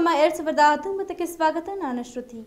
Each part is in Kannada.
ನ್ಯೂಸ್ಗಾಮ ಎರಡ್ ಸಾವಿರದ ಹತ್ತೊಂಬತ್ತಕ್ಕೆ ಸ್ವಾಗತ ನಾನು ಶ್ರುತಿ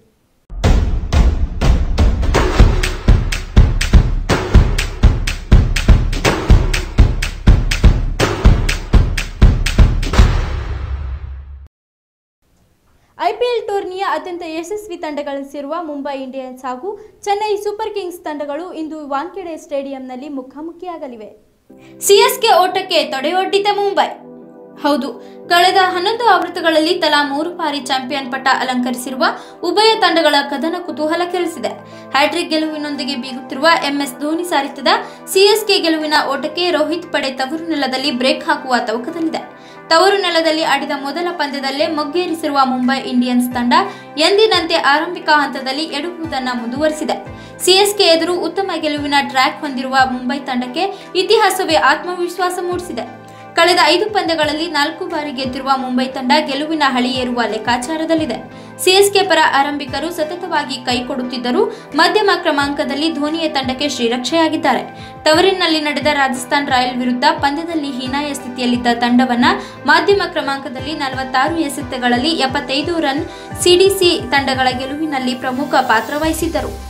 ಐಪಿಎಲ್ ಟೂರ್ನಿಯ ಅತ್ಯಂತ ಯಶಸ್ವಿ ತಂಡಗಳಿಸಿರುವ ಮುಂಬೈ ಇಂಡಿಯನ್ಸ್ ಹಾಗೂ ಚೆನ್ನೈ ಸೂಪರ್ ಕಿಂಗ್ಸ್ ತಂಡಗಳು ಇಂದು ವಾಂಖೆಡೆ ಸ್ಟೇಡಿಯಂನಲ್ಲಿ ಮುಖಾಮುಖಿಯಾಗಲಿವೆ ಸಿಎಸ್ಕೆ ಓಟಕ್ಕೆ ತಡೆಯೊಡ್ಡಿದ ಮುಂಬೈ ಹೌದು ಕಳೆದ ಹನ್ನೊಂದು ಆವೃತ್ತಗಳಲ್ಲಿ ತಲಾ ಮೂರು ಬಾರಿ ಚಾಂಪಿಯನ್ ಪಟ್ಟ ಅಲಂಕರಿಸಿರುವ ಉಭಯ ತಂಡಗಳ ಕದನ ಕುತೂಹಲ ಕೆರಳಿಸಿದೆ ಹ್ಯಾಟ್ರಿಕ್ ಗೆಲುವಿನೊಂದಿಗೆ ಬೀಗುತ್ತಿರುವ ಎಂಎಸ್ ಧೋನಿ ಸಾರಿಥ್ಯದ ಸಿಎಸ್ಕೆ ಗೆಲುವಿನ ಓಟಕ್ಕೆ ರೋಹಿತ್ ಪಡೆ ತವರು ನೆಲದಲ್ಲಿ ಬ್ರೇಕ್ ಹಾಕುವ ತವಕದಲ್ಲಿದೆ ತವರು ನೆಲದಲ್ಲಿ ಆಡಿದ ಮೊದಲ ಪಂದ್ಯದಲ್ಲೇ ಮೊಗ್ಗೇರಿಸಿರುವ ಮುಂಬೈ ಇಂಡಿಯನ್ಸ್ ತಂಡ ಎಂದಿನಂತೆ ಆರಂಭಿಕ ಹಂತದಲ್ಲಿ ಎಡುವುದನ್ನು ಮುಂದುವರಿಸಿದೆ ಸಿಎಸ್ಕೆ ಎದುರು ಉತ್ತಮ ಗೆಲುವಿನ ಟ್ರ್ಯಾಕ್ ಹೊಂದಿರುವ ಮುಂಬೈ ತಂಡಕ್ಕೆ ಇತಿಹಾಸವೇ ಆತ್ಮವಿಶ್ವಾಸ ಮೂಡಿಸಿದೆ ಕಳೆದ ಐದು ಪಂದ್ಯಗಳಲ್ಲಿ ನಾಲ್ಕು ಬಾರಿ ಗೆದ್ದಿರುವ ಮುಂಬೈ ತಂಡ ಗೆಲುವಿನ ಹಳಿ ಏರುವ ಲೆಕ್ಕಾಚಾರದಲ್ಲಿದೆ ಸಿಎಸ್ಕೆ ಪರ ಆರಂಭಿಕರು ಸತತವಾಗಿ ಕೈ ಕೊಡುತ್ತಿದ್ದರೂ ಮಧ್ಯಮ ಕ್ರಮಾಂಕದಲ್ಲಿ ಧೋನಿಯ ತಂಡಕ್ಕೆ ಶ್ರೀರಕ್ಷೆಯಾಗಿದ್ದಾರೆ ತವರಿನಲ್ಲಿ ನಡೆದ ರಾಜಸ್ಥಾನ್ ರಾಯಲ್ ವಿರುದ್ಧ ಪಂದ್ಯದಲ್ಲಿ ಹೀನಾಯ ಸ್ಥಿತಿಯಲ್ಲಿದ್ದ ತಂಡವನ್ನ ಮಾಧ್ಯಮ ಕ್ರಮಾಂಕದಲ್ಲಿ ನಲವತ್ತಾರು ಎಸೆತಗಳಲ್ಲಿ ಎಪ್ಪತ್ತೈದು ರನ್ ಸಿಡಿಸಿ ತಂಡಗಳ ಗೆಲುವಿನಲ್ಲಿ ಪ್ರಮುಖ ಪಾತ್ರ ವಹಿಸಿದ್ದರು